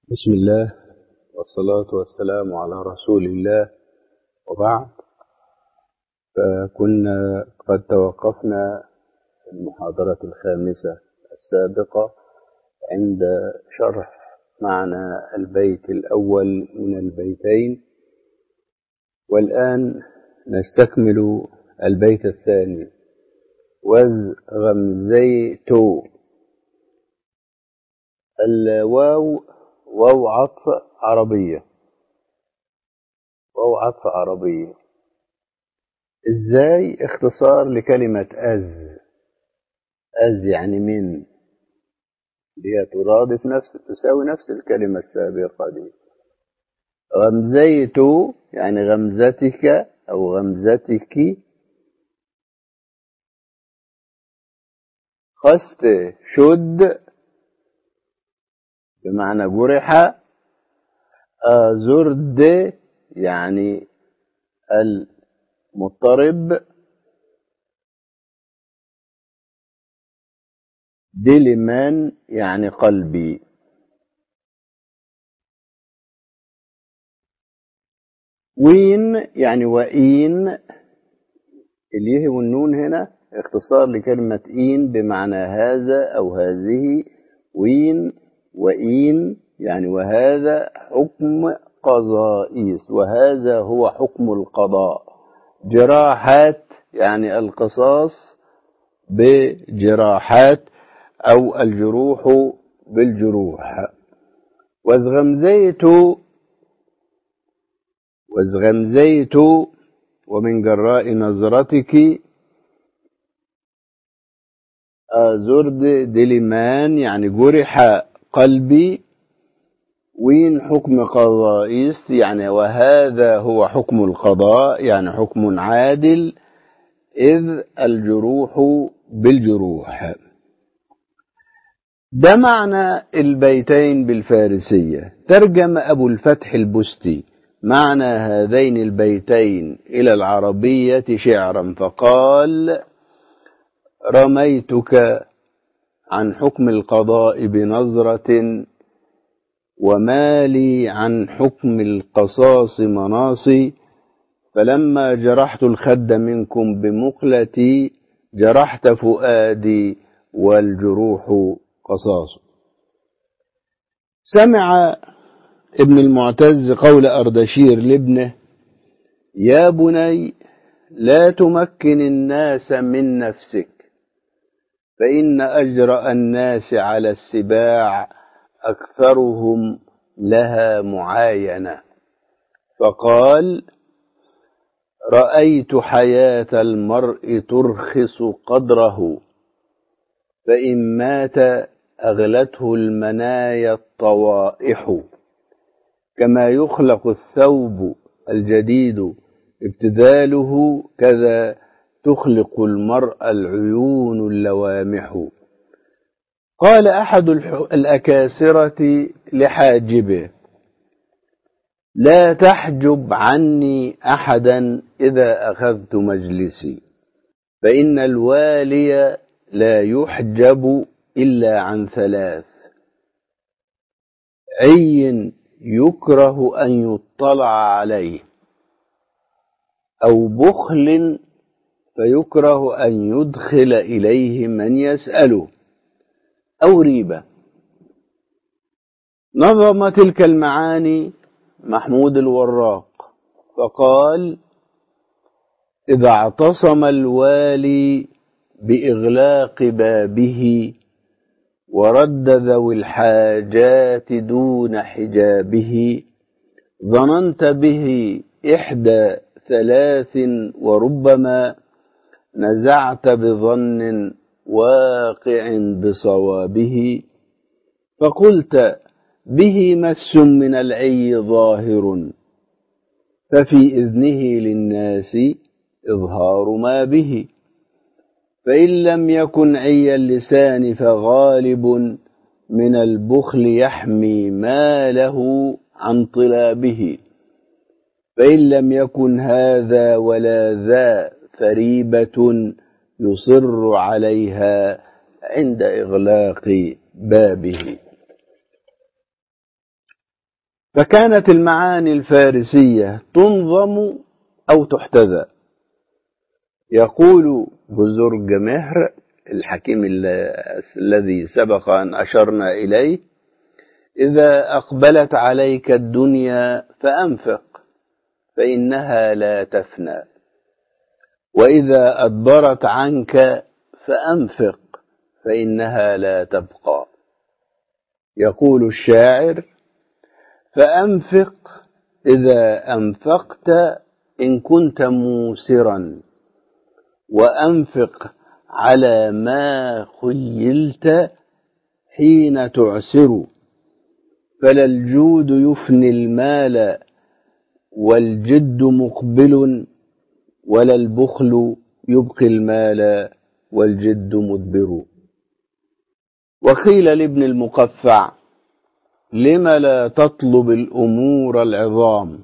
بسم الله والصلاة والسلام على رسول الله وبعد فكنا قد توقفنا في المحاضرة الخامسة السابقة عند شرح معنى البيت الأول من البيتين والآن نستكمل البيت الثاني وذ غمزيت الواو واو عطف عربية واو عطف عربية ازاي اختصار لكلمة از از يعني من هي ترادف نفس تساوي نفس الكلمة السابقة دي غمزيت يعني غمزتك أو غمزتك خست شد بمعنى جرح زرد يعني المضطرب دلمان يعني قلبي وين يعني وإين اليه والنون هنا اختصار لكلمة إين بمعنى هذا أو هذه وين وإين يعني وهذا حكم قضائيس وهذا هو حكم القضاء جراحات يعني القصاص بجراحات أو الجروح بالجروح وازغمزيت وازغمزيت ومن جراء نظرتك زرد دلمان يعني جرح قلبي وين حكم قضائيست يعني وهذا هو حكم القضاء يعني حكم عادل إذ الجروح بالجروح ده معنى البيتين بالفارسية ترجم أبو الفتح البستي معنى هذين البيتين إلى العربية شعرا فقال رميتك عن حكم القضاء بنظرة وما لي عن حكم القصاص مناصي فلما جرحت الخد منكم بمقلتي جرحت فؤادي والجروح قصاص سمع ابن المعتز قول أردشير لابنه يا بني لا تمكن الناس من نفسك فإن أجرأ الناس على السباع أكثرهم لها معاينة فقال رأيت حياة المرء ترخص قدره فإن مات أغلته المنايا الطوائح كما يخلق الثوب الجديد ابتذاله كذا تخلق المرء العيون اللوامح قال أحد الأكاسرة لحاجبه لا تحجب عني أحدا إذا أخذت مجلسي فإن الوالي لا يحجب إلا عن ثلاث عي يكره أن يطلع عليه أو بخل فيكره أن يدخل إليه من يسأله أو ريبة نظم تلك المعاني محمود الوراق فقال إذا اعتصم الوالي بإغلاق بابه ورد ذوي الحاجات دون حجابه ظننت به إحدى ثلاث وربما نزعت بظن واقع بصوابه فقلت به مس من العي ظاهر ففي إذنه للناس إظهار ما به فإن لم يكن عي اللسان فغالب من البخل يحمي ماله عن طلابه فإن لم يكن هذا ولا ذا فريبة يصر عليها عند إغلاق بابه فكانت المعاني الفارسية تنظم أو تحتذى يقول بزرج مهر الحكيم الذي سبق أن أشرنا إليه إذا أقبلت عليك الدنيا فأنفق فإنها لا تفنى وإذا أدبرت عنك فأنفق فإنها لا تبقى يقول الشاعر فأنفق إذا أنفقت إن كنت موسرا وأنفق على ما خيلت حين تعسر فلا الجود يفني المال والجد مقبل ولا البخل يبقي المال والجد مدبر وقيل لابن المقفع لم لا تطلب الأمور العظام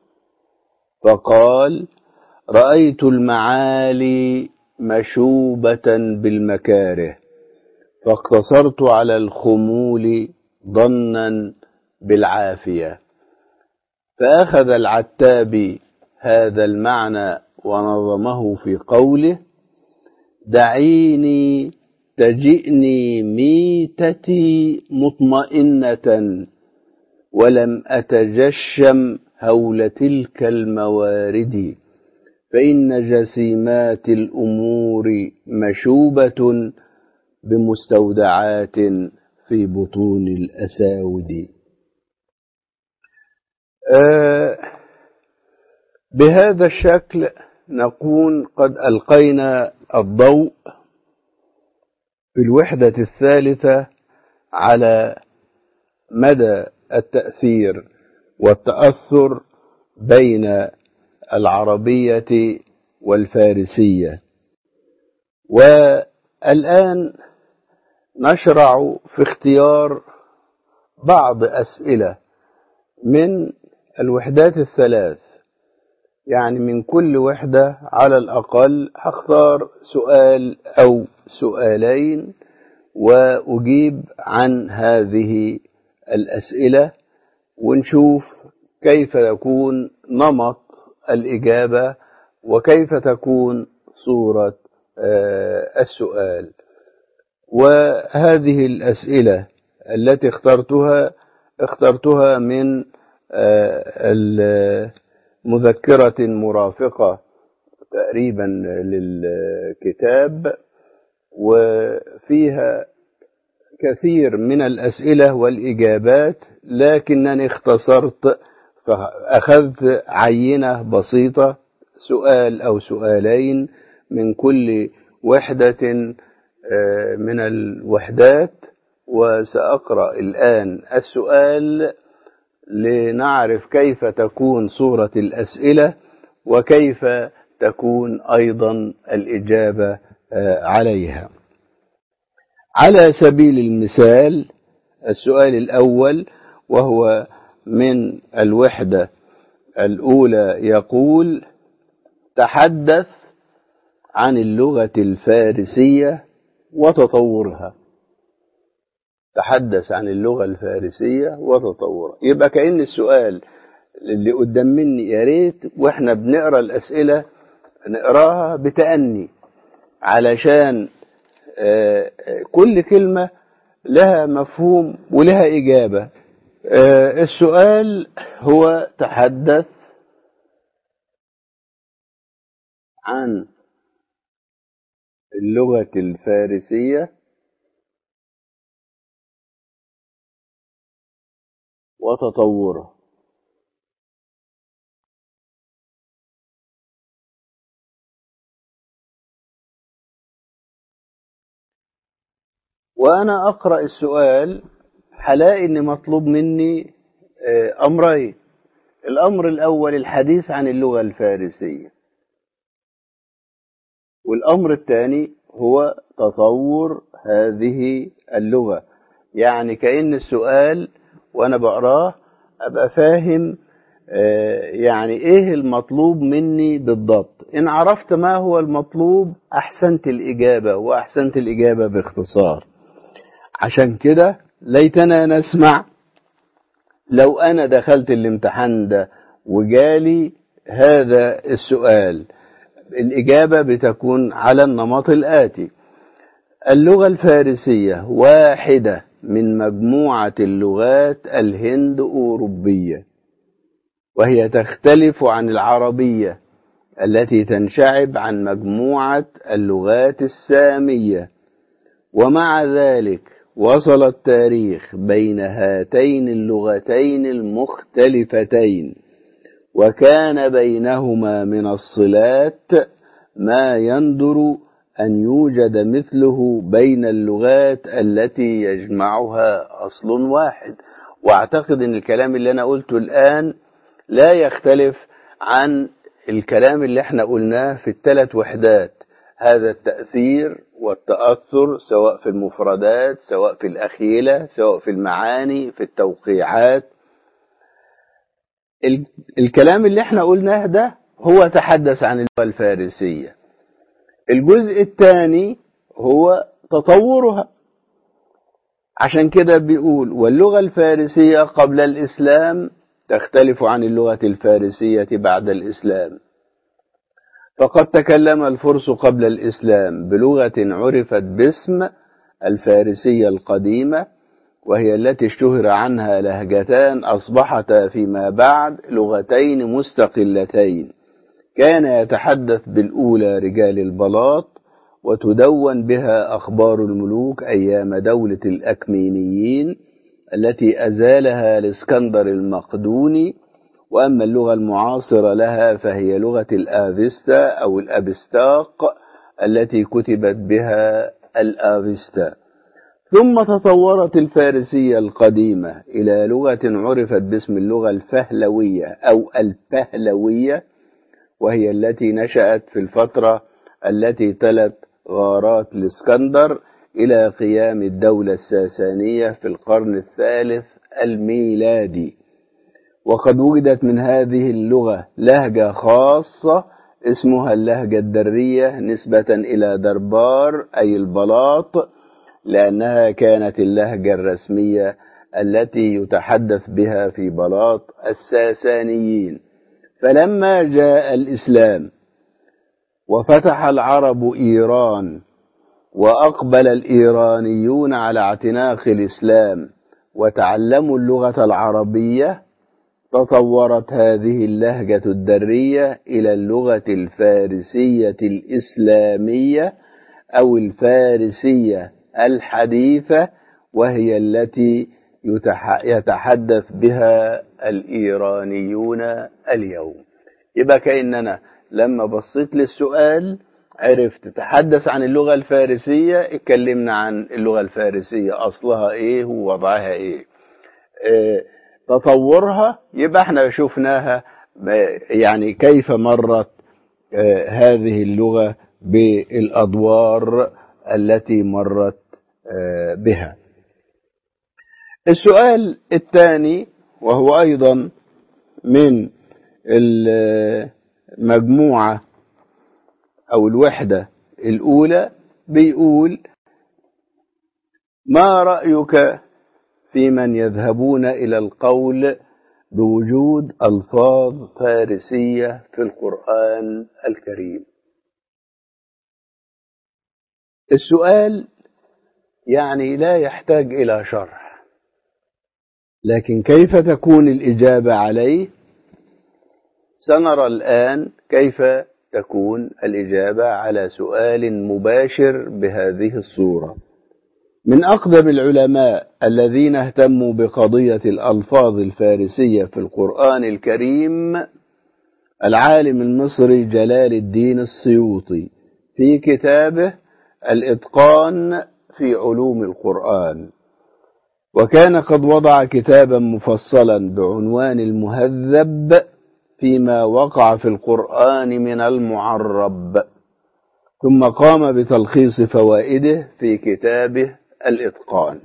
فقال رأيت المعالي مشوبة بالمكاره فاقتصرت على الخمول ظنا بالعافية فأخذ العتابي هذا المعنى ونظمه في قوله دعيني تجئني ميتتي مطمئنة ولم أتجشم هول تلك الموارد فإن جسيمات الأمور مشوبة بمستودعات في بطون الأساود آه بهذا الشكل نكون قد ألقينا الضوء في الوحدة الثالثة على مدى التأثير والتأثر بين العربية والفارسية والآن نشرع في اختيار بعض أسئلة من الوحدات الثلاث يعني من كل وحدة على الأقل هختار سؤال أو سؤالين وأجيب عن هذه الأسئلة ونشوف كيف يكون نمط الإجابة وكيف تكون صورة السؤال وهذه الأسئلة التي اخترتها اخترتها من مذكرة مرافقة تقريبا للكتاب وفيها كثير من الأسئلة والإجابات لكنني اختصرت فأخذت عينة بسيطة سؤال أو سؤالين من كل وحدة من الوحدات وسأقرأ الآن السؤال لنعرف كيف تكون صورة الأسئلة وكيف تكون أيضا الإجابة عليها على سبيل المثال السؤال الأول وهو من الوحدة الأولى يقول تحدث عن اللغة الفارسية وتطورها تحدث عن اللغة الفارسية وتطورها يبقى كأن السؤال اللي قدام مني يا ريت واحنا بنقرا الأسئلة نقراها بتأني علشان كل كلمة لها مفهوم ولها إجابة السؤال هو تحدث عن اللغة الفارسية وتطورها وأنا أقرأ السؤال هلاقي إن مطلوب مني أمرين الأمر الأول الحديث عن اللغة الفارسية والأمر الثاني هو تطور هذه اللغة يعني كأن السؤال وأنا بقراه أبقى فاهم يعني إيه المطلوب مني بالضبط إن عرفت ما هو المطلوب أحسنت الإجابة وأحسنت الإجابة باختصار عشان كده ليتنا نسمع لو أنا دخلت الامتحان ده وجالي هذا السؤال الإجابة بتكون على النمط الآتي اللغة الفارسية واحدة من مجموعة اللغات الهند أوروبية وهي تختلف عن العربية التي تنشعب عن مجموعة اللغات السامية ومع ذلك وصل التاريخ بين هاتين اللغتين المختلفتين وكان بينهما من الصلات ما يندر أن يوجد مثله بين اللغات التي يجمعها أصل واحد وأعتقد أن الكلام اللي أنا قلته الآن لا يختلف عن الكلام اللي احنا قلناه في الثلاث وحدات هذا التأثير والتأثر سواء في المفردات سواء في الأخيلة سواء في المعاني في التوقيعات الكلام اللي احنا قلناه ده هو تحدث عن اللغة الفارسية الجزء الثاني هو تطورها عشان كده بيقول واللغة الفارسية قبل الإسلام تختلف عن اللغة الفارسية بعد الإسلام فقد تكلم الفرس قبل الإسلام بلغة عرفت باسم الفارسية القديمة وهي التي اشتهر عنها لهجتان أصبحتا فيما بعد لغتين مستقلتين كان يتحدث بالأولى رجال البلاط وتدون بها أخبار الملوك أيام دولة الأكمينيين التي أزالها الإسكندر المقدوني وأما اللغة المعاصرة لها فهي لغة الآفستا أو الأبستاق التي كتبت بها الآفستا ثم تطورت الفارسية القديمة إلى لغة عرفت باسم اللغة الفهلوية أو البهلوية وهي التي نشأت في الفترة التي تلت غارات الإسكندر إلى قيام الدولة الساسانية في القرن الثالث الميلادي وقد وجدت من هذه اللغة لهجة خاصة اسمها اللهجة الدرية نسبة إلى دربار أي البلاط لأنها كانت اللهجة الرسمية التي يتحدث بها في بلاط الساسانيين فلما جاء الإسلام وفتح العرب إيران وأقبل الإيرانيون على اعتناق الإسلام وتعلموا اللغة العربية تطورت هذه اللهجة الدرية إلى اللغة الفارسية الإسلامية أو الفارسية الحديثة وهي التي يتحدث بها الإيرانيون اليوم يبقى كأننا لما بصيت للسؤال عرفت تتحدث عن اللغة الفارسية اتكلمنا عن اللغة الفارسية أصلها إيه ووضعها إيه اه تطورها يبقى احنا شفناها يعني كيف مرت اه هذه اللغة بالأدوار التي مرت اه بها السؤال الثاني وهو أيضا من المجموعة أو الوحدة الأولى بيقول ما رأيك في من يذهبون إلى القول بوجود ألفاظ فارسية في القرآن الكريم السؤال يعني لا يحتاج إلى شرح لكن كيف تكون الإجابة عليه سنرى الآن كيف تكون الإجابة على سؤال مباشر بهذه الصورة من أقدم العلماء الذين اهتموا بقضية الألفاظ الفارسية في القرآن الكريم العالم المصري جلال الدين السيوطي في كتابه الإتقان في علوم القرآن وكان قد وضع كتابا مفصلا بعنوان المهذب فيما وقع في القرآن من المعرب ثم قام بتلخيص فوائده في كتابه الإتقان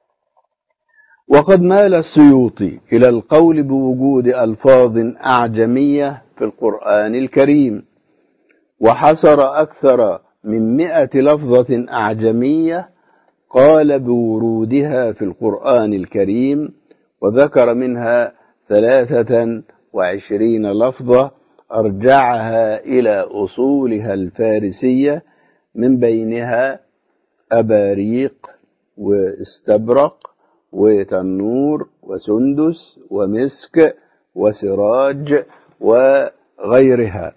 وقد مال السيوطي إلى القول بوجود ألفاظ أعجمية في القرآن الكريم وحصر أكثر من مئة لفظة أعجمية قال بورودها في القرآن الكريم وذكر منها ثلاثة وعشرين لفظة أرجعها إلى أصولها الفارسية من بينها أباريق واستبرق وتنور وسندس ومسك وسراج وغيرها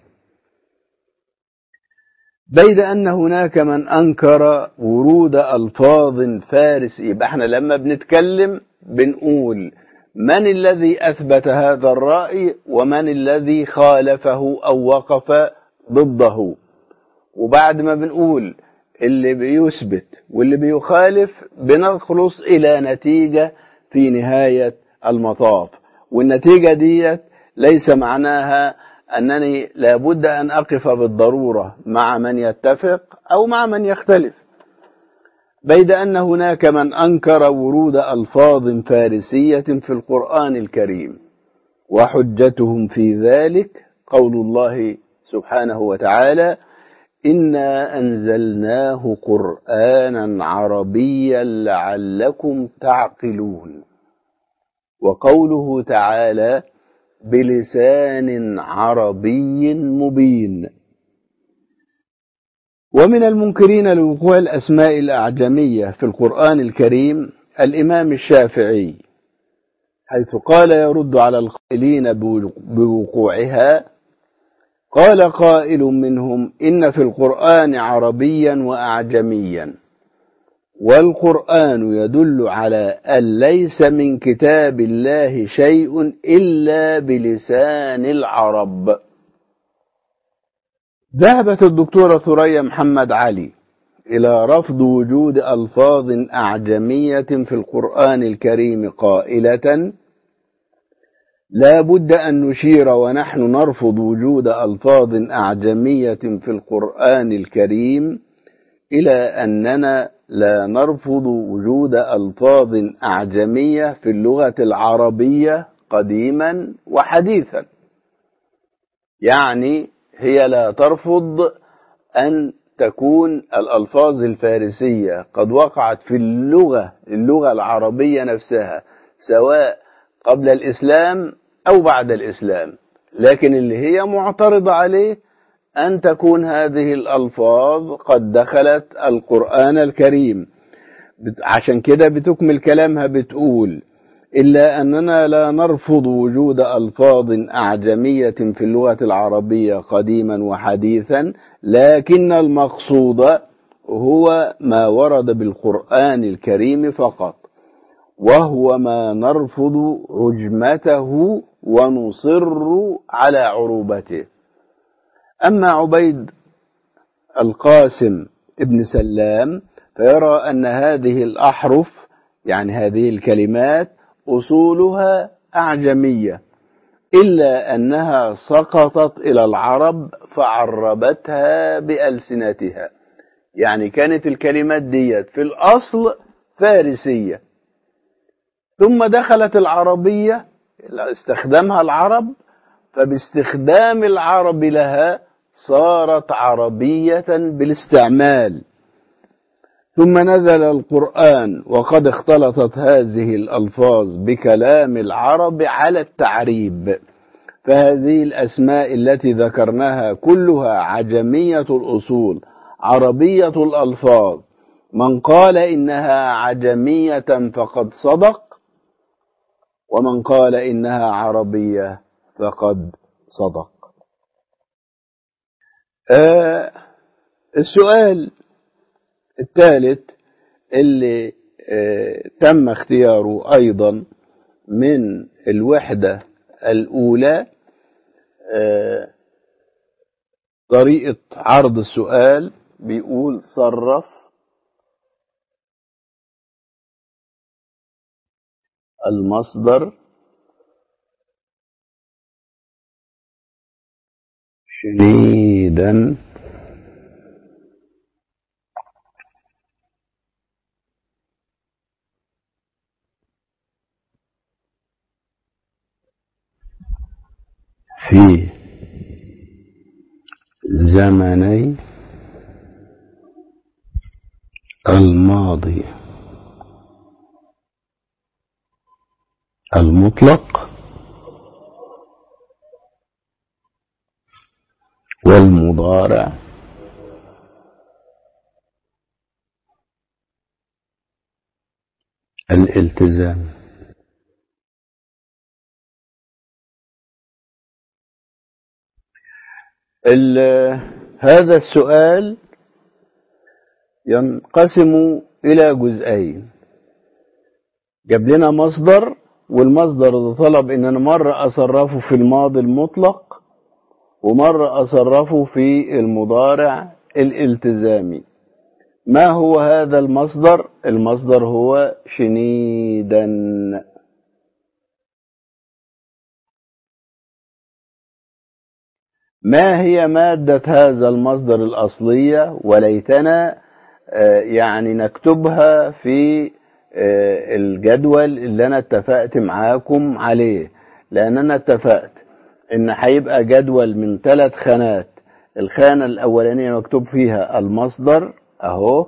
بيد أن هناك من أنكر ورود ألفاظ فارس يبقى احنا لما بنتكلم بنقول من الذي أثبت هذا الرأي ومن الذي خالفه أو وقف ضده وبعد ما بنقول اللي بيثبت واللي بيخالف بنخلص إلى نتيجة في نهاية المطاف والنتيجة ديت ليس معناها أنني لابد أن أقف بالضرورة مع من يتفق أو مع من يختلف بيد أن هناك من أنكر ورود ألفاظ فارسية في القرآن الكريم وحجتهم في ذلك قول الله سبحانه وتعالى إنا أنزلناه قرآنا عربيا لعلكم تعقلون وقوله تعالى بلسان عربي مبين ومن المنكرين لوقوع الأسماء الأعجمية في القرآن الكريم الإمام الشافعي حيث قال يرد على القائلين بوقوعها قال قائل منهم إن في القرآن عربيا وأعجميا والقرآن يدل على أن ليس من كتاب الله شيء إلا بلسان العرب ذهبت الدكتورة ثريا محمد علي إلى رفض وجود ألفاظ أعجمية في القرآن الكريم قائلة لا بد أن نشير ونحن نرفض وجود ألفاظ أعجمية في القرآن الكريم إلى أننا لا نرفض وجود ألفاظ أعجمية في اللغة العربية قديما وحديثا يعني هي لا ترفض أن تكون الألفاظ الفارسية قد وقعت في اللغة اللغة العربية نفسها سواء قبل الإسلام أو بعد الإسلام لكن اللي هي معترضة عليه أن تكون هذه الألفاظ قد دخلت القرآن الكريم عشان كده بتكمل كلامها بتقول إلا أننا لا نرفض وجود ألفاظ أعجمية في اللغة العربية قديما وحديثا لكن المقصود هو ما ورد بالقرآن الكريم فقط وهو ما نرفض عجمته ونصر على عروبته أما عبيد القاسم ابن سلام فيرى أن هذه الأحرف يعني هذه الكلمات أصولها أعجمية إلا أنها سقطت إلى العرب فعربتها بألسنتها يعني كانت الكلمات ديت في الأصل فارسية ثم دخلت العربية استخدامها العرب فباستخدام العرب لها صارت عربية بالاستعمال ثم نزل القرآن وقد اختلطت هذه الألفاظ بكلام العرب على التعريب فهذه الأسماء التي ذكرناها كلها عجمية الأصول عربية الألفاظ من قال إنها عجمية فقد صدق ومن قال إنها عربية فقد صدق آه السؤال الثالث اللي آه تم اختياره أيضا من الوحدة الأولى آه طريقة عرض السؤال بيقول صرف المصدر شديدا في زمني الماضي المطلق والمضارع الالتزام هذا السؤال ينقسم إلى جزئين جاب لنا مصدر والمصدر ده طلب ان انا مرة اصرفه في الماضي المطلق ومرة اصرفه في المضارع الالتزامي ما هو هذا المصدر المصدر هو شنيدا ما هي مادة هذا المصدر الأصلية وليتنا يعني نكتبها في الجدول اللي أنا اتفقت معاكم عليه لأن أنا اتفقت إن هيبقى جدول من ثلاث خانات الخانة الأولانية مكتوب فيها المصدر أهو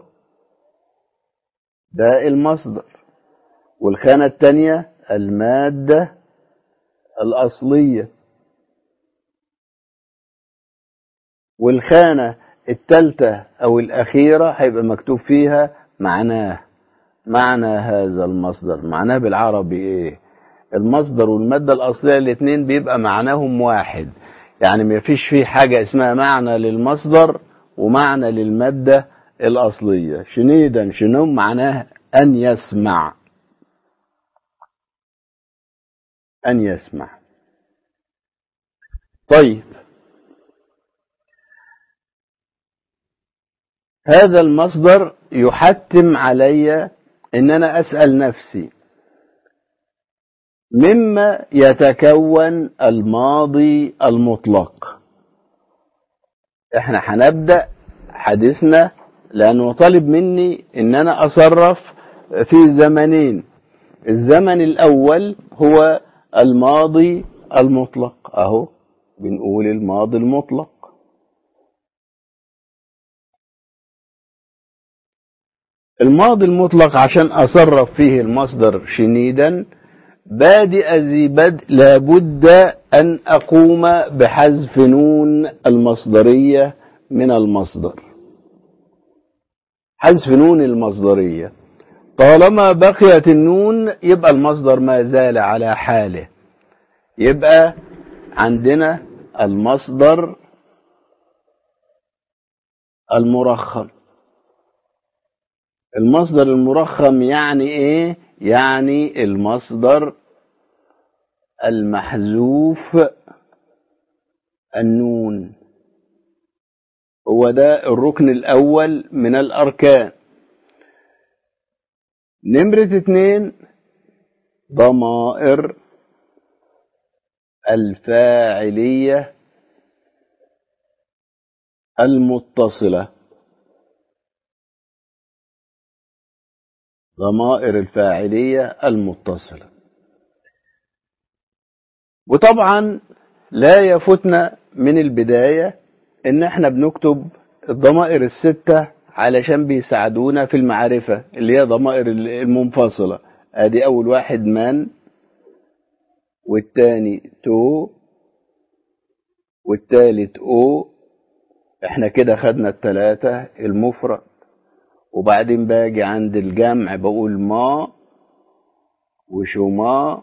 ده المصدر والخانة الثانية المادة الأصلية والخانة الثالثة أو الأخيرة هيبقى مكتوب فيها معناه معنى هذا المصدر معناه بالعربي إيه المصدر والمادة الأصلية الاثنين بيبقى معناهم واحد يعني ما فيش فيه حاجة اسمها معنى للمصدر ومعنى للمادة الأصلية شنيدا شنو معناه أن يسمع أن يسمع طيب هذا المصدر يحتم علي ان انا اسال نفسي مما يتكون الماضي المطلق احنا هنبدا حديثنا لانه طالب مني ان انا اصرف في زمنين الزمن الاول هو الماضي المطلق اهو بنقول الماضي المطلق الماضي المطلق عشان أصرف فيه المصدر شنيدا بادئ ذي بدء لابد أن أقوم بحذف نون المصدرية من المصدر حذف نون المصدرية طالما بقيت النون يبقى المصدر ما زال على حاله يبقى عندنا المصدر المرخم المصدر المرخم يعني ايه يعني المصدر المحذوف النون هو ده الركن الاول من الاركان نمرة اتنين ضمائر الفاعلية المتصله ضمائر الفاعلية المتصلة وطبعا لا يفوتنا من البداية ان احنا بنكتب الضمائر الستة علشان بيساعدونا في المعرفة اللي هي ضمائر المنفصلة ادي اول واحد من والتاني تو والتالت او احنا كده خدنا التلاتة المفرد وبعدين باجي عند الجمع بقول ما وشما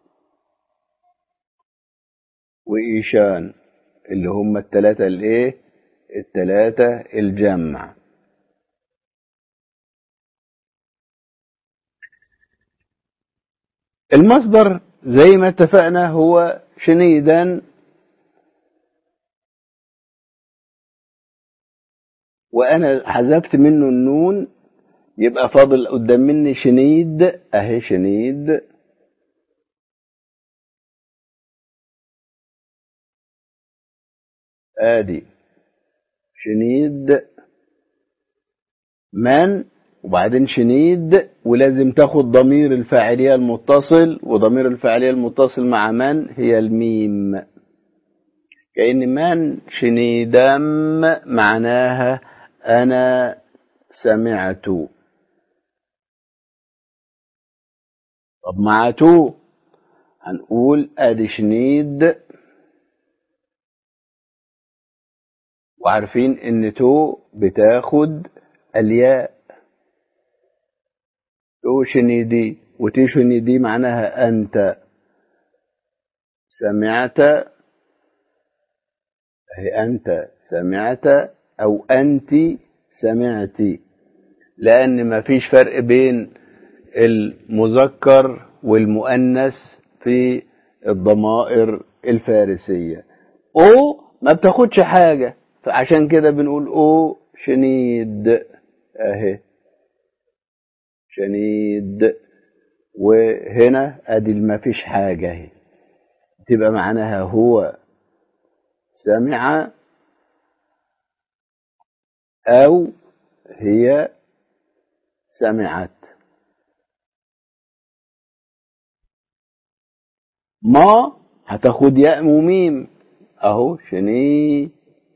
وإيشان اللي هم التلاتة الايه التلاتة الجمع المصدر زي ما اتفقنا هو شنيدا وانا حذفت منه النون يبقى فاضل قدام مني شنيد اهي شنيد ادي شنيد من وبعدين شنيد ولازم تاخد ضمير الفاعلية المتصل وضمير الفاعلية المتصل مع من هي الميم كأن من شنيدم معناها أنا سمعت طب مع تو هنقول ادي شنيد وعارفين ان تو بتاخد الياء تو شنيدي وتي شنيدي معناها انت سمعت هي انت سمعت او انت سمعتي لان ما فيش فرق بين المذكر والمؤنث في الضمائر الفارسية او ما بتاخدش حاجة فعشان كده بنقول او شنيد اهي شنيد وهنا ادي ما فيش حاجة اهي تبقى معناها هو سمع او هي سمعت ما هتاخد ياء وميم اهو شني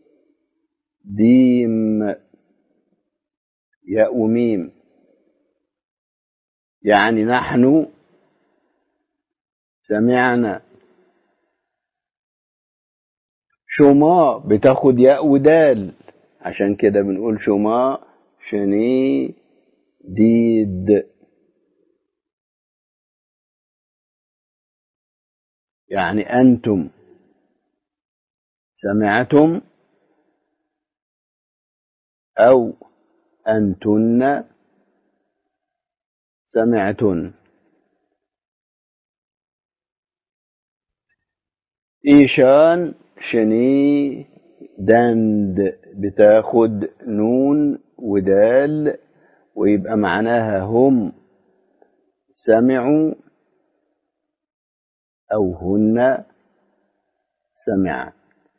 ديم ياء وميم يعني نحن سمعنا شما بتاخد ياء ودال عشان كده بنقول شما شني ديد يعني أنتم سمعتم أو أنتن سمعتن إيشان شني دند بتاخد نون ودال ويبقى معناها هم سمعوا أو هن سمعا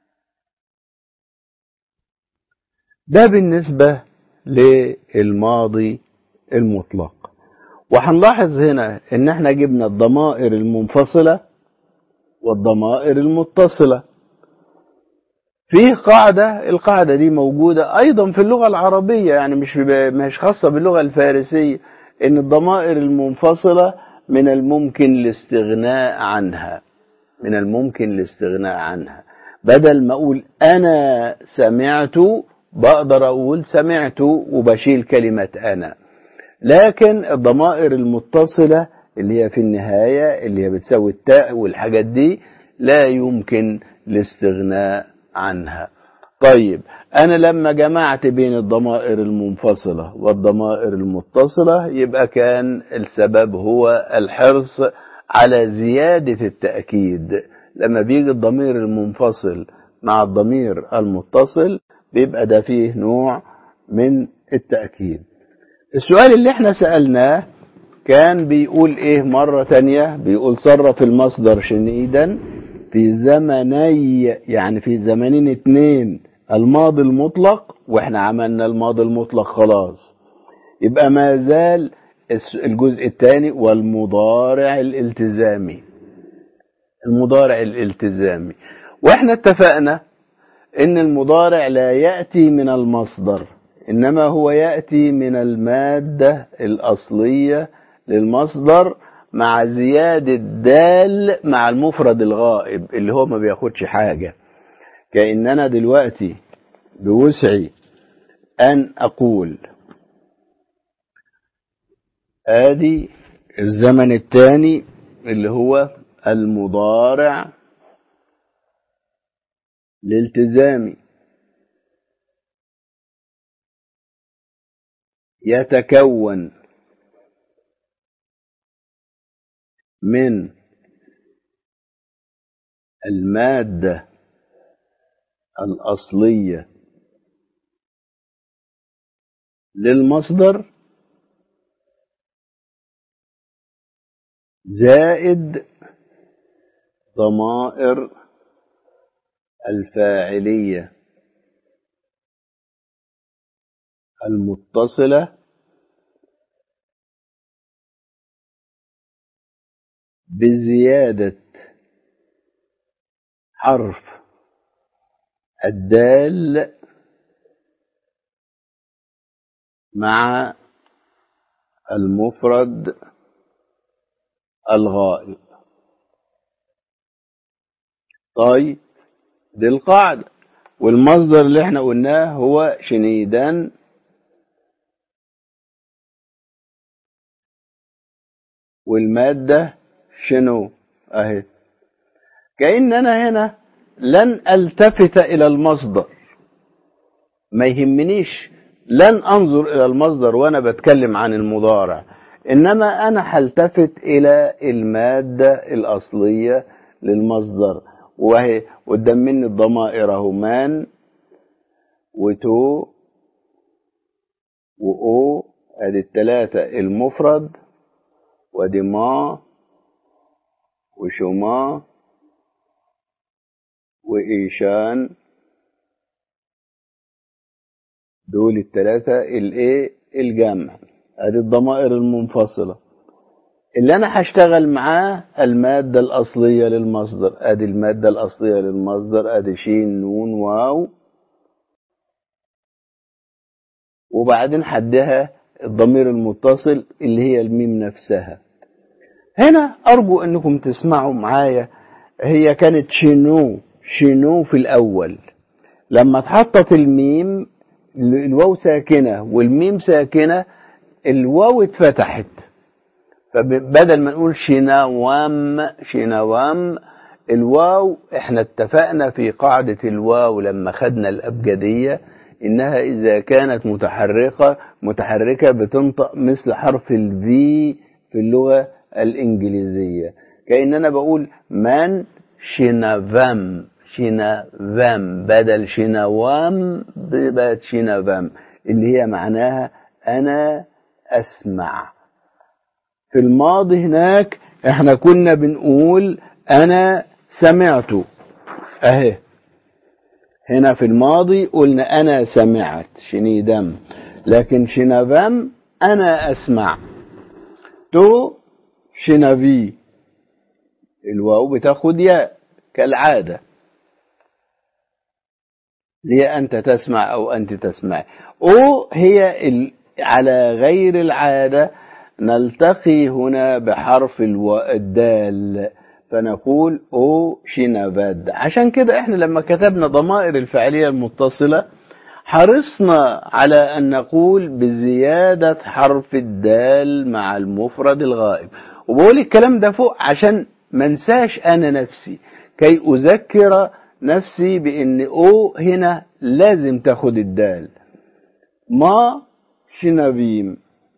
ده بالنسبة للماضي المطلق وهنلاحظ هنا ان احنا جبنا الضمائر المنفصلة والضمائر المتصلة في قاعدة القاعدة دي موجودة أيضا في اللغة العربية يعني مش مش خاصة باللغة الفارسية إن الضمائر المنفصلة من الممكن الاستغناء عنها من الممكن الاستغناء عنها بدل ما أقول أنا سمعت بقدر أقول سمعت وبشيل كلمة أنا لكن الضمائر المتصلة اللي هي في النهاية اللي هي بتساوي التاء والحاجات دي لا يمكن الاستغناء عنها طيب أنا لما جمعت بين الضمائر المنفصلة والضمائر المتصلة يبقى كان السبب هو الحرص على زيادة التأكيد لما بيجي الضمير المنفصل مع الضمير المتصل بيبقى ده فيه نوع من التأكيد السؤال اللي احنا سألناه كان بيقول ايه مرة تانية بيقول صرف المصدر شنيدا في زمني يعني في زمنين اتنين الماضي المطلق واحنا عملنا الماضي المطلق خلاص يبقى ما زال الجزء الثاني والمضارع الالتزامي المضارع الالتزامي واحنا اتفقنا ان المضارع لا يأتي من المصدر انما هو يأتي من المادة الاصلية للمصدر مع زيادة دال مع المفرد الغائب اللي هو ما بياخدش حاجة كأن أنا دلوقتي بوسعي أن أقول آدي الزمن الثاني اللي هو المضارع الالتزامي يتكون من المادة الأصلية للمصدر زائد ضمائر الفاعلية المتصلة بزيادة حرف الدال مع المفرد الغائب طيب دي القاعدة والمصدر اللي احنا قلناه هو شنيدان والمادة شنو اهي كأن انا هنا لن التفت الى المصدر ما يهمنيش لن انظر الى المصدر وانا بتكلم عن المضارع انما انا هلتفت الى المادة الاصلية للمصدر وهي قدام مني الضمائر اهو مان وتو وأو ادي التلاتة المفرد ودي ما وشما وإيشان دول التلاتة الايه الجمع ادي الضمائر المنفصلة اللي انا هشتغل معاه المادة الاصلية للمصدر ادي المادة الاصلية للمصدر ادي شين نون واو وبعدين حدها الضمير المتصل اللي هي الميم نفسها هنا ارجو انكم تسمعوا معايا هي كانت شنو شنو في الاول لما اتحطت الميم الواو ساكنة والميم ساكنة الواو اتفتحت فبدل ما نقول شناوام شناوام الواو احنا اتفقنا في قاعدة الواو لما خدنا الأبجدية إنها إذا كانت متحركة متحركة بتنطق مثل حرف الفي في اللغة الإنجليزية كأن أنا بقول من شنافام شنافام بدل شنوام بقت شنافام اللي هي معناها أنا أسمع في الماضي هناك احنا كنا بنقول أنا سمعت أهي هنا في الماضي قلنا أنا سمعت شنيدم لكن شنافام أنا أسمع تو شنافي الواو بتاخد ياء كالعادة هي أنت تسمع أو أنت تسمع أو هي ال... على غير العادة نلتقي هنا بحرف الو... الدال فنقول أو شنافاد عشان كده احنا لما كتبنا ضمائر الفعلية المتصلة حرصنا على أن نقول بزيادة حرف الدال مع المفرد الغائب وبقول الكلام ده فوق عشان منساش أنا نفسي كي أذكر نفسي بأن أو هنا لازم تاخد الدال ما شنبيم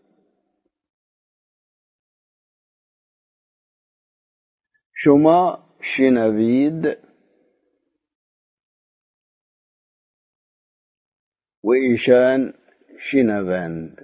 شما شنويد وإيشان شنباند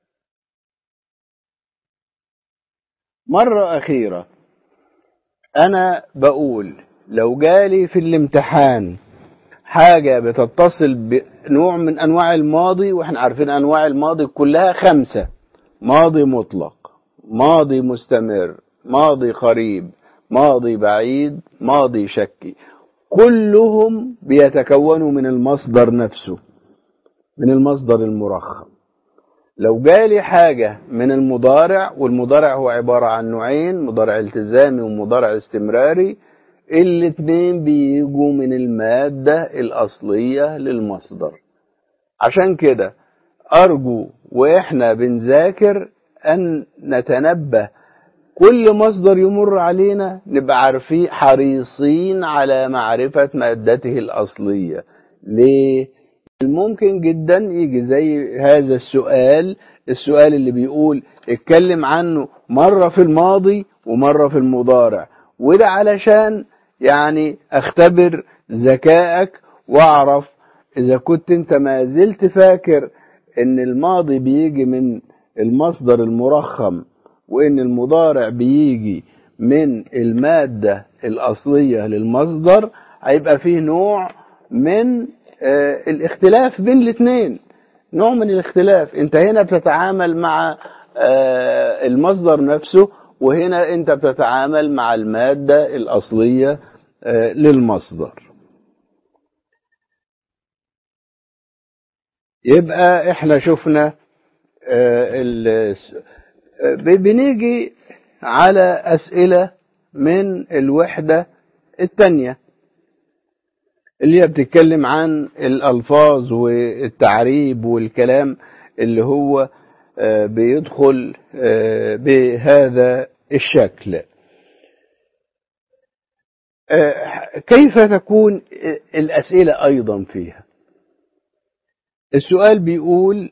مرة أخيرة أنا بقول لو جالي في الامتحان حاجة بتتصل بنوع من أنواع الماضي وإحنا عارفين أنواع الماضي كلها خمسة ماضي مطلق ماضي مستمر ماضي قريب ماضي بعيد ماضي شكي كلهم بيتكونوا من المصدر نفسه من المصدر المرخم لو جالي حاجة من المضارع والمضارع هو عبارة عن نوعين مضارع التزامي ومضارع استمراري الاتنين بيجوا من المادة الأصلية للمصدر عشان كده أرجو وإحنا بنذاكر أن نتنبه كل مصدر يمر علينا نبقى عارفين حريصين على معرفة مادته الأصلية ليه؟ ممكن جدا يجي زي هذا السؤال السؤال اللي بيقول اتكلم عنه مرة في الماضي ومرة في المضارع وده علشان يعني اختبر ذكائك واعرف اذا كنت انت ما زلت فاكر ان الماضي بيجي من المصدر المرخم وان المضارع بيجي من المادة الاصلية للمصدر هيبقى فيه نوع من آه الاختلاف بين الاثنين نوع من الاختلاف انت هنا بتتعامل مع آه المصدر نفسه وهنا انت بتتعامل مع المادة الاصلية آه للمصدر يبقى احنا شفنا بنيجي على أسئلة من الوحدة الثانية اللي هي بتتكلم عن الألفاظ والتعريب والكلام اللي هو بيدخل بهذا الشكل كيف تكون الأسئلة أيضا فيها السؤال بيقول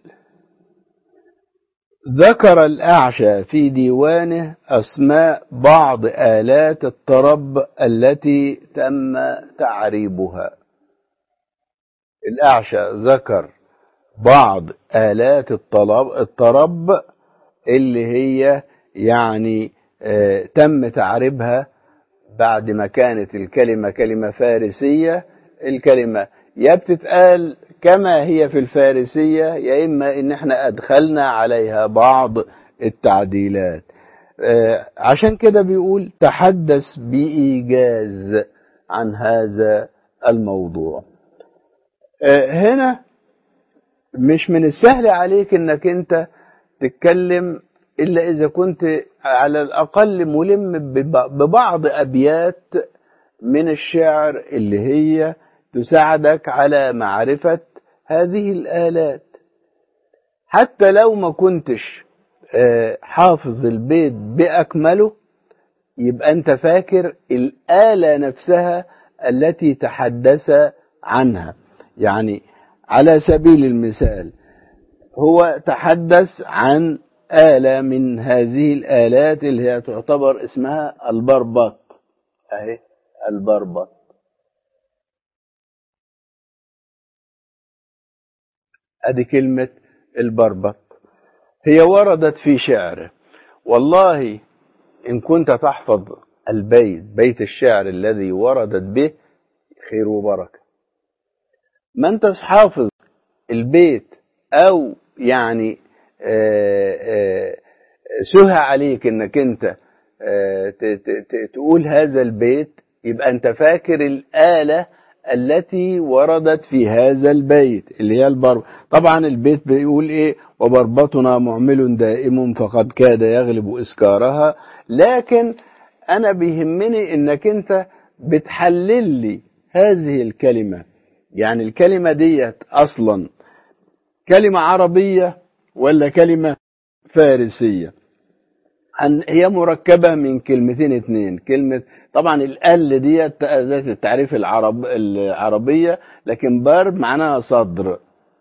ذكر الأعشى في ديوانه أسماء بعض آلات الطرب التي تم تعريبها الأعشى ذكر بعض آلات الطلب الطرب اللي هي يعني آه تم تعريبها بعد ما كانت الكلمة كلمة فارسية الكلمة يا بتتقال كما هي في الفارسية يا إما إن احنا أدخلنا عليها بعض التعديلات آه عشان كده بيقول تحدث بإيجاز عن هذا الموضوع آه هنا مش من السهل عليك انك انت تتكلم الا اذا كنت على الاقل ملم ببعض ابيات من الشعر اللي هي تساعدك على معرفة هذه الآلات حتى لو ما كنتش حافظ البيت بأكمله يبقى أنت فاكر الآلة نفسها التي تحدث عنها يعني على سبيل المثال هو تحدث عن آلة من هذه الآلات اللي هي تعتبر اسمها البربط أهي البربط ادي كلمة البربط هي وردت في شعره والله ان كنت تحفظ البيت بيت الشعر الذي وردت به خير وبركة ما انت حافظ البيت او يعني آآ آآ سهى عليك انك انت تقول هذا البيت يبقى انت فاكر الآلة التي وردت في هذا البيت اللي هي البرب طبعا البيت بيقول ايه وبربطنا معمل دائم فقد كاد يغلب اسكارها لكن انا بيهمني انك انت بتحلل لي هذه الكلمة يعني الكلمة ديت اصلا كلمة عربية ولا كلمة فارسية هي مركبة من كلمتين اتنين كلمة طبعا الال ديت ذات التعريف العرب العربية لكن برب معناها صدر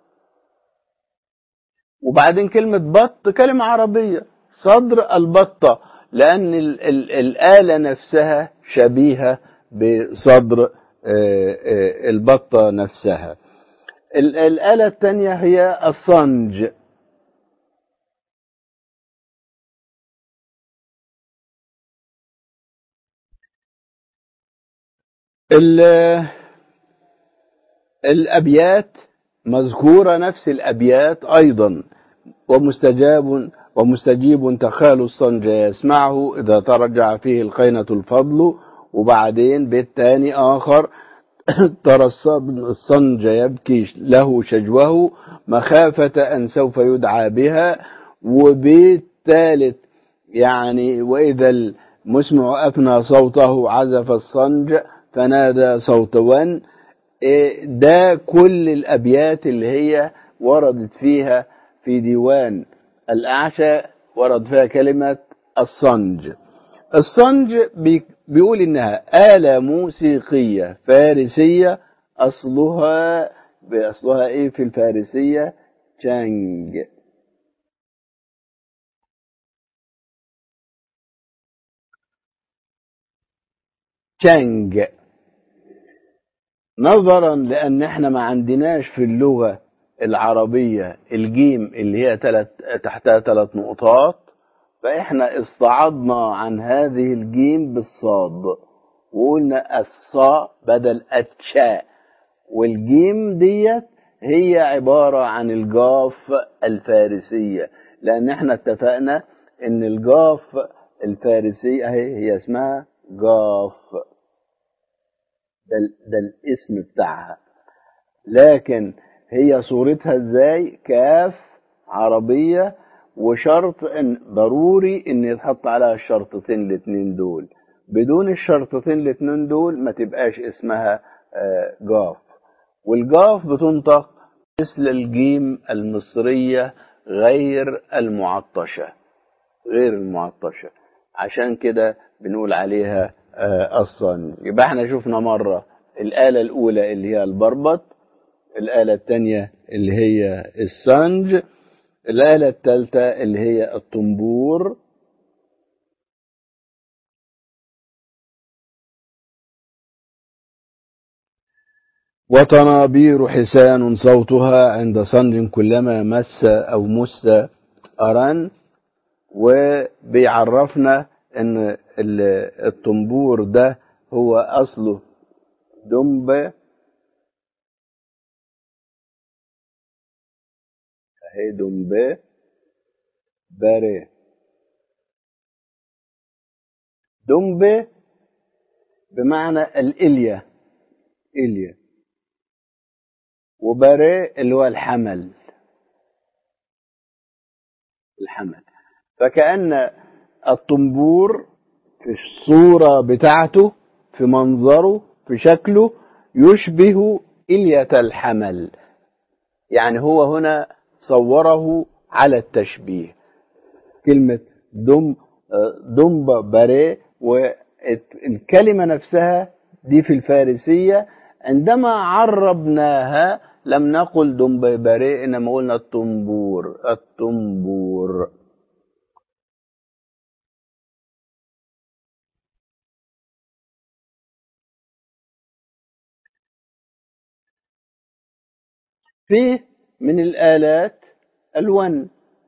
وبعدين كلمة بط كلمة عربية صدر البطة لأن ال ال الآلة نفسها شبيهة بصدر البطة نفسها الآلة الثانية هي الصنج الأبيات مذكورة نفس الأبيات أيضا ومستجاب ومستجيب تخال الصنج يسمعه إذا ترجع فيه القينة الفضل وبعدين بيت تاني آخر ترى الصنج يبكي له شجوه مخافة أن سوف يدعى بها وبيت ثالث يعني وإذا المسمع أفنى صوته عزف الصنج فنادى صوت ون ده كل الأبيات اللي هي وردت فيها في ديوان الأعشى ورد فيها كلمة الصنج الصنج بيقول إنها آلة موسيقية فارسية أصلها بأصلها إيه في الفارسية شانج شانج نظرا لأن احنا ما عندناش في اللغة العربية الجيم اللي هي تلت تحتها ثلاث نقطات فاحنا استعضنا عن هذه الجيم بالصاد وقلنا الصاء بدل التشاء والجيم ديت هي عبارة عن الجاف الفارسية لأن احنا اتفقنا إن الجاف الفارسية هي, هي اسمها جاف ده, ده الاسم بتاعها لكن هي صورتها ازاي كاف عربية وشرط ان ضروري ان يتحط عليها الشرطتين الاتنين دول بدون الشرطتين الاتنين دول ما تبقاش اسمها جاف والجاف بتنطق مثل الجيم المصرية غير المعطشة غير المعطشة عشان كده بنقول عليها الصن يبقى احنا شفنا مرة الآلة الأولى اللي هي البربط الآلة الثانية اللي هي السنج الآلة الثالثة اللي هي الطنبور وطنابير حسان صوتها عند صنج كلما مس أو مس أرن وبيعرفنا ان الطنبور ده هو اصله دمب اهي دمب باري دمب بمعنى الإلية إلية وباري اللي هو الحمل الحمل فكأن الطنبور في الصورة بتاعته في منظره في شكله يشبه إلية الحمل يعني هو هنا صوره على التشبيه كلمة دم دمب باري والكلمة نفسها دي في الفارسية عندما عربناها لم نقل دمب باري إنما قلنا الطنبور الطنبور فيه من الآلات الون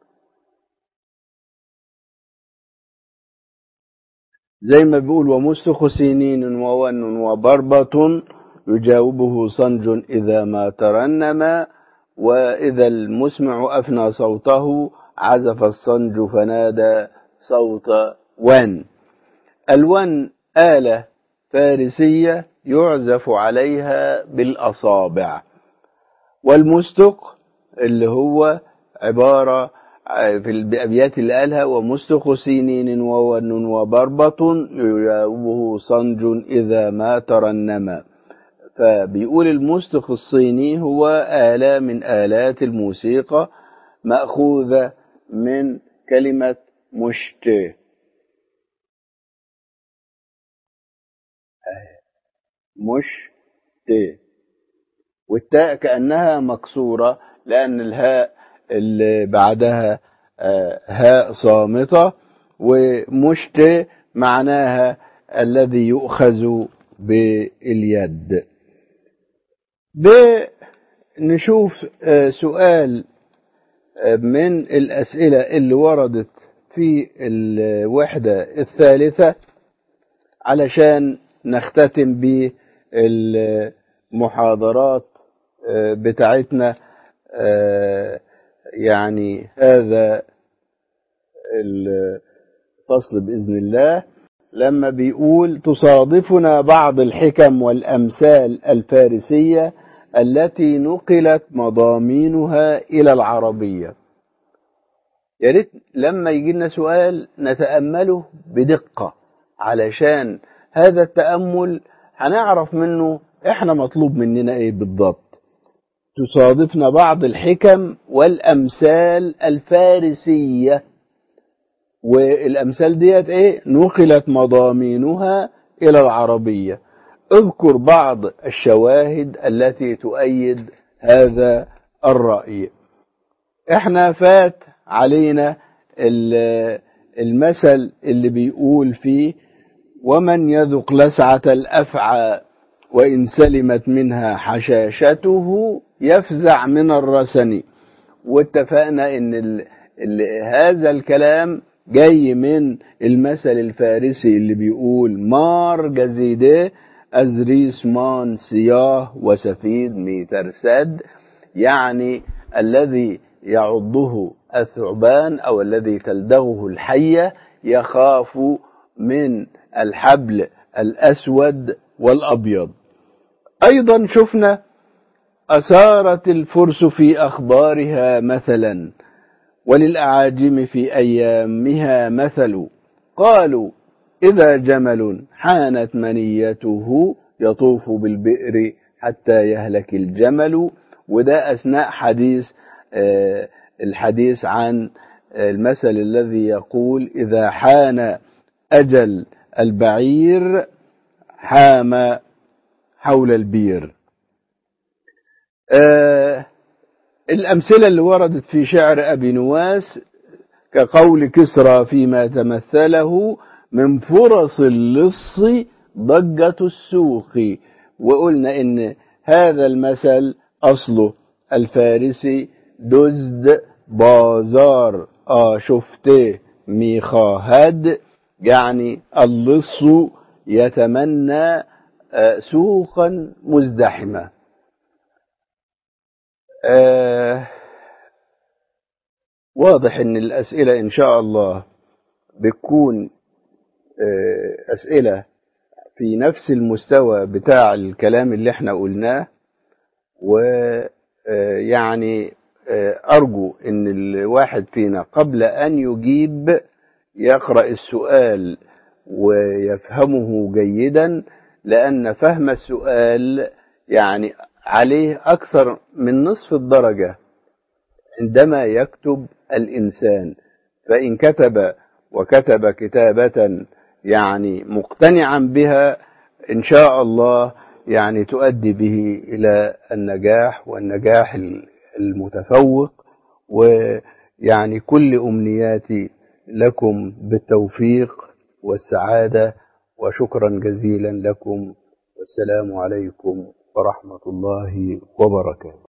زي ما بيقول ومستخ سنين وون وبربة يجاوبه صنج إذا ما ترنم وإذا المسمع أفنى صوته عزف الصنج فنادى صوت ون الون آلة فارسية يعزف عليها بالأصابع والمستق اللي هو عبارة في الأبيات اللي قالها ومستق سنين وون وبربة يجاوبه صنج إذا ما ترنم فبيقول المستق الصيني هو آلة من آلات الموسيقى مأخوذة من كلمة مشت مشت والتاء كأنها مكسورة لأن الهاء اللي بعدها هاء صامتة ومشت معناها الذي يؤخذ باليد بنشوف سؤال من الأسئلة اللي وردت في الوحدة الثالثة علشان نختتم بالمحاضرات بتاعتنا يعني هذا الفصل بإذن الله لما بيقول تصادفنا بعض الحكم والأمثال الفارسية التي نقلت مضامينها إلى العربية يا ريت لما يجي لنا سؤال نتأمله بدقة علشان هذا التأمل هنعرف منه احنا مطلوب مننا ايه بالضبط تصادفنا بعض الحكم والأمثال الفارسية والأمثال ديت ايه نقلت مضامينها إلى العربية اذكر بعض الشواهد التي تؤيد هذا الرأي احنا فات علينا المثل اللي بيقول فيه ومن يذق لسعة الأفعى وإن سلمت منها حشاشته يفزع من الرسن واتفقنا ان ال ال هذا الكلام جاي من المثل الفارسي اللي بيقول مار جزيده أزريس مان سياه وسفيد ميترسد يعني الذي يعضه الثعبان أو الذي تلدغه الحية يخاف من الحبل الأسود والأبيض أيضا شفنا أثارت الفرس في أخبارها مثلا وللأعاجم في أيامها مثل قالوا إذا جمل حانت منيته يطوف بالبئر حتى يهلك الجمل وده أثناء حديث الحديث عن المثل الذي يقول إذا حان أجل البعير حام حول البير الأمثلة اللي وردت في شعر أبي نواس كقول كسرى فيما تمثله من فرص اللص ضجة السوق وقلنا إن هذا المثل أصله الفارسي دزد بازار آه شفته ميخاهد يعني اللص يتمنى آه سوقا مزدحمة آه واضح ان الاسئله ان شاء الله بتكون آه اسئله في نفس المستوى بتاع الكلام اللي احنا قلناه ويعني ارجو ان الواحد فينا قبل ان يجيب يقرا السؤال ويفهمه جيدا لان فهم السؤال يعني عليه اكثر من نصف الدرجه عندما يكتب الإنسان فإن كتب وكتب كتابة يعني مقتنعا بها إن شاء الله يعني تؤدي به إلى النجاح والنجاح المتفوق ويعني كل أمنياتي لكم بالتوفيق والسعادة وشكرا جزيلا لكم والسلام عليكم ورحمة الله وبركاته